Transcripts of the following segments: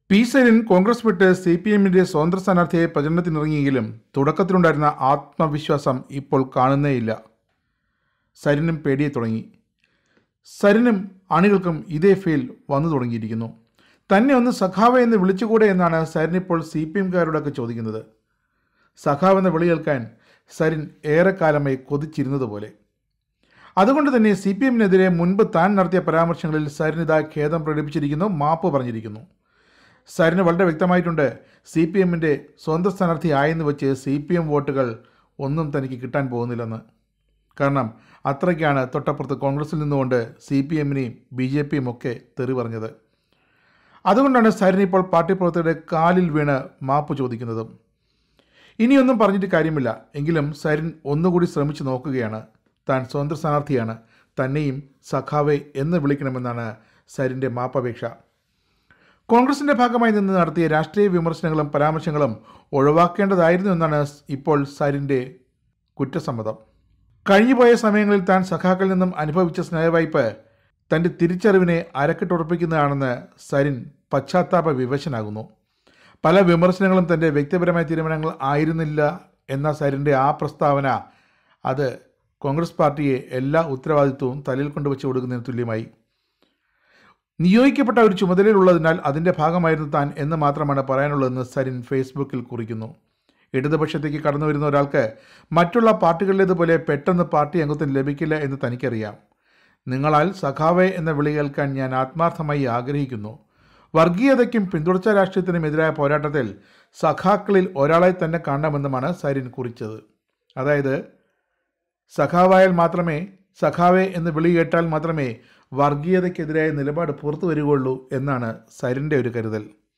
P Sarin Congress വിട്ട് C P എമ്മിന്റെ സ്വതന്ത്ര സ്ഥാനാർത്ഥിയെ പ്രചരണത്തിനിറങ്ങിയെങ്കിലും തുടക്കത്തിലുണ്ടായിരുന്ന ആത്മവിശ്വാസം ഇപ്പോൾ കാണുന്നേയില്ല സരിനും പേടിയെ തുടങ്ങി സരിനും അണികൾക്കും ഇതേ ഫീൽ വന്നു തുടങ്ങിയിരിക്കുന്നു തന്നെ ഒന്ന് സഖാവ് എന്ന് വിളിച്ചുകൂടെ എന്നാണ് സരിൻ ഇപ്പോൾ സി പി എംകാരോടൊക്കെ ചോദിക്കുന്നത് സഖാവ് എന്ന വിളി കേൾക്കാൻ സരിൻ ഏറെക്കാലമായി കൊതിച്ചിരുന്നതുപോലെ അതുകൊണ്ട് തന്നെ സി പി എമ്മിനെതിരെ മുൻപ് താൻ നടത്തിയ പരാമർശങ്ങളിൽ സരിൻ ഇതാ ഖേദം പ്രകടിപ്പിച്ചിരിക്കുന്നു മാപ്പ് പറഞ്ഞിരിക്കുന്നു സരിന് വളരെ വ്യക്തമായിട്ടുണ്ട് സി പി എമ്മിൻ്റെ സ്വന്തം സ്ഥാനാർത്ഥി ആയെന്ന് വെച്ച് സി പി എം വോട്ടുകൾ ഒന്നും തനിക്ക് കിട്ടാൻ പോകുന്നില്ലെന്ന് കാരണം അത്രയ്ക്കാണ് തൊട്ടപ്പുറത്ത് കോൺഗ്രസിൽ നിന്നുകൊണ്ട് സി പി എമ്മിനെയും ബി ജെ പിയും ഒക്കെ തെറി പറഞ്ഞത് അതുകൊണ്ടാണ് സരിൻ ഇപ്പോൾ പാർട്ടി പ്രവർത്തകരുടെ കാലിൽ വീണ് മാപ്പ് ചോദിക്കുന്നതും ഇനിയൊന്നും പറഞ്ഞിട്ട് കാര്യമില്ല എങ്കിലും സരിൻ ഒന്നുകൂടി ശ്രമിച്ചു നോക്കുകയാണ് താൻ സ്വതന്ത്ര സ്ഥാനാർത്ഥിയാണ് തന്നെയും സഖാവെ എന്ന് വിളിക്കണമെന്നാണ് സരിൻ്റെ മാപ്പപേക്ഷ കോൺഗ്രസിന്റെ ഭാഗമായി നിന്ന് നടത്തിയ രാഷ്ട്രീയ വിമർശനങ്ങളും പരാമർശങ്ങളും ഒഴിവാക്കേണ്ടതായിരുന്നു എന്നാണ് ഇപ്പോൾ സരിൻ്റെ കുറ്റസമ്മതം കഴിഞ്ഞുപോയ സമയങ്ങളിൽ താൻ സഖാക്കളിൽ നിന്നും അനുഭവിച്ച സ്നേഹവായ്പ് തൻ്റെ തിരിച്ചറിവിനെ അരക്കിട്ടുറപ്പിക്കുന്നതാണെന്ന് സരിൻ പശ്ചാത്താപ വിവശനാകുന്നു പല വിമർശനങ്ങളും തൻ്റെ വ്യക്തിപരമായ തീരുമാനങ്ങൾ ആയിരുന്നില്ല എന്ന സരിൻ്റെ ആ പ്രസ്താവന അത് കോൺഗ്രസ് പാർട്ടിയെ എല്ലാ ഉത്തരവാദിത്വവും തലയിൽ കൊണ്ടുവച്ച് കൊടുക്കുന്നതിന് തുല്യമായി നിയോഗിക്കപ്പെട്ട ഒരു ചുമതലയിലുള്ളതിനാൽ അതിൻ്റെ ഭാഗമായിരുന്നു താൻ എന്ന് മാത്രമാണ് പറയാനുള്ളതെന്ന് സരിൻ ഫേസ്ബുക്കിൽ കുറിക്കുന്നു ഇടതുപക്ഷത്തേക്ക് കടന്നു വരുന്ന ഒരാൾക്ക് മറ്റുള്ള പാർട്ടികളിലേതുപോലെ പെട്ടെന്ന് പാർട്ടി അംഗത്വം ലഭിക്കില്ല എന്ന് തനിക്കറിയാം നിങ്ങളാൽ സഖാവെ എന്ന വിളി കേൾക്കാൻ ഞാൻ ആത്മാർത്ഥമായി ആഗ്രഹിക്കുന്നു വർഗീയതയ്ക്കും പിന്തുടർച്ച രാഷ്ട്രീയത്തിനും എതിരായ പോരാട്ടത്തിൽ സഖാക്കളിൽ ഒരാളെ തന്നെ കാണണമെന്നുമാണ് സരിൻ കുറിച്ചത് അതായത് സഖാവായാൽ മാത്രമേ സഖാവെ എന്ന് വിളി കേട്ടാൽ മാത്രമേ വർഗീയതയ്ക്കെതിരായ നിലപാട് പുറത്തു വരികയുള്ളൂ എന്നാണ് സരിൻ്റെ ഒരു കരുതൽ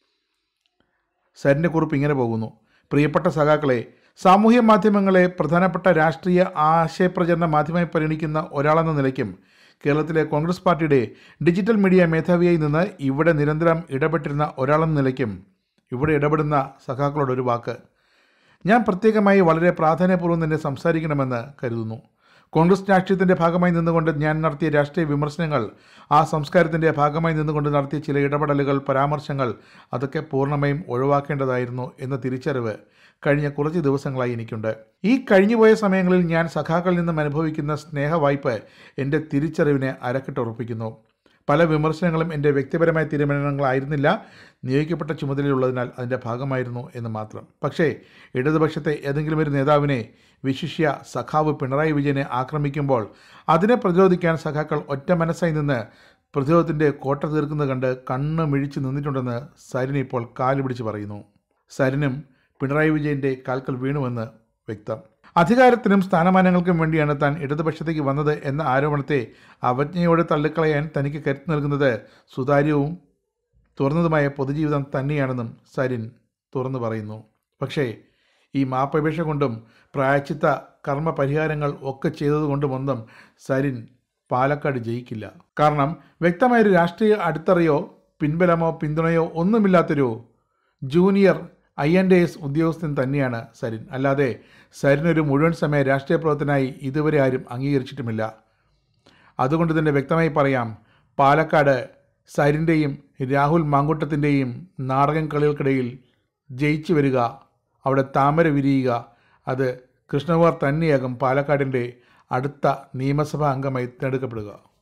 സരിൻ്റെ കുറിപ്പ് ഇങ്ങനെ പോകുന്നു പ്രിയപ്പെട്ട സഖാക്കളെ സാമൂഹ്യ മാധ്യമങ്ങളെ പ്രധാനപ്പെട്ട രാഷ്ട്രീയ ആശയപ്രചരണ മാധ്യമമായി പരിഗണിക്കുന്ന ഒരാളെന്ന നിലയ്ക്കും കേരളത്തിലെ കോൺഗ്രസ് പാർട്ടിയുടെ ഡിജിറ്റൽ മീഡിയ മേധാവിയായി നിന്ന് ഇവിടെ നിരന്തരം ഇടപെട്ടിരുന്ന ഒരാളെന്ന നിലയ്ക്കും ഇവിടെ ഇടപെടുന്ന സഖാക്കളോട് ഒരു വാക്ക് ഞാൻ പ്രത്യേകമായി വളരെ പ്രാധാന്യപൂർവ്വം തന്നെ സംസാരിക്കണമെന്ന് കരുതുന്നു കോൺഗ്രസ് രാഷ്ട്രീയത്തിൻ്റെ ഭാഗമായി നിന്നുകൊണ്ട് ഞാൻ നടത്തിയ രാഷ്ട്രീയ വിമർശനങ്ങൾ ആ സംസ്കാരത്തിൻ്റെ ഭാഗമായി നിന്നുകൊണ്ട് നടത്തിയ ചില ഇടപെടലുകൾ പരാമർശങ്ങൾ അതൊക്കെ പൂർണ്ണമായും ഒഴിവാക്കേണ്ടതായിരുന്നു എന്ന തിരിച്ചറിവ് കഴിഞ്ഞ കുറച്ച് ദിവസങ്ങളായി എനിക്കുണ്ട് ഈ കഴിഞ്ഞുപോയ സമയങ്ങളിൽ ഞാൻ സഖാക്കളിൽ നിന്നും അനുഭവിക്കുന്ന സ്നേഹവായ്പ് എൻ്റെ തിരിച്ചറിവിനെ അരക്കിട്ടുറപ്പിക്കുന്നു പല വിമർശനങ്ങളും എൻ്റെ വ്യക്തിപരമായ തീരുമാനങ്ങളായിരുന്നില്ല നിയോഗിക്കപ്പെട്ട ചുമതലയുള്ളതിനാൽ അതിൻ്റെ ഭാഗമായിരുന്നു എന്ന് മാത്രം പക്ഷേ ഇടതുപക്ഷത്തെ ഏതെങ്കിലും ഒരു നേതാവിനെ വിശിഷ്യ സഖാവ് പിണറായി വിജയനെ ആക്രമിക്കുമ്പോൾ അതിനെ പ്രതിരോധിക്കാൻ സഖാക്കൾ ഒറ്റ മനസ്സായി നിന്ന് പ്രതിരോധത്തിൻ്റെ കോട്ട തീർക്കുന്നത് കണ്ട് കണ്ണ് മിഴിച്ച് നിന്നിട്ടുണ്ടെന്ന് സരിൻ ഇപ്പോൾ കാല് പിടിച്ച് പറയുന്നു സരിനും പിണറായി വിജയൻ്റെ കാൽക്കൽ വീണുവെന്ന് വ്യക്തം അധികാരത്തിനും സ്ഥാനമാനങ്ങൾക്കും വേണ്ടിയാണ് താൻ ഇടതുപക്ഷത്തേക്ക് വന്നത് എന്ന ആരോപണത്തെ അവജ്ഞയോടെ തള്ളിക്കളയാൻ തനിക്ക് കരുത്ത് നൽകുന്നത് സുതാര്യവും തുറന്നതുമായ പൊതുജീവിതം തന്നെയാണെന്നും സരിൻ തുറന്നു പറയുന്നു പക്ഷേ ഈ മാപ്പപേക്ഷ കൊണ്ടും പ്രായച്ചിത്ത കർമ്മ പരിഹാരങ്ങൾ ഒക്കെ ചെയ്തതുകൊണ്ടുമൊന്നും സരിൻ പാലക്കാട് ജയിക്കില്ല കാരണം വ്യക്തമായൊരു രാഷ്ട്രീയ അടിത്തറയോ പിൻബലമോ പിന്തുണയോ ഒന്നുമില്ലാത്തൊരു junior I N D S ഉദ്യോഗസ്ഥൻ തന്നെയാണ് സരിൻ അല്ലാതെ സരിനൊരു മുഴുവൻ സമയ രാഷ്ട്രീയ പ്രവർത്തനായി ഇതുവരെ ആരും അംഗീകരിച്ചിട്ടുമില്ല അതുകൊണ്ട് തന്നെ വ്യക്തമായി പറയാം പാലക്കാട് സരിൻ്റെയും രാഹുൽ മാങ്കൂട്ടത്തിൻ്റെയും നാടകം കളികൾക്കിടയിൽ ജയിച്ചു വരിക അവിടെ താമര വിരിയുക അത് കൃഷ്ണകുമാർ തന്നെയാകും പാലക്കാടിൻ്റെ അടുത്ത നിയമസഭാ അംഗമായി തിരഞ്ഞെടുക്കപ്പെടുക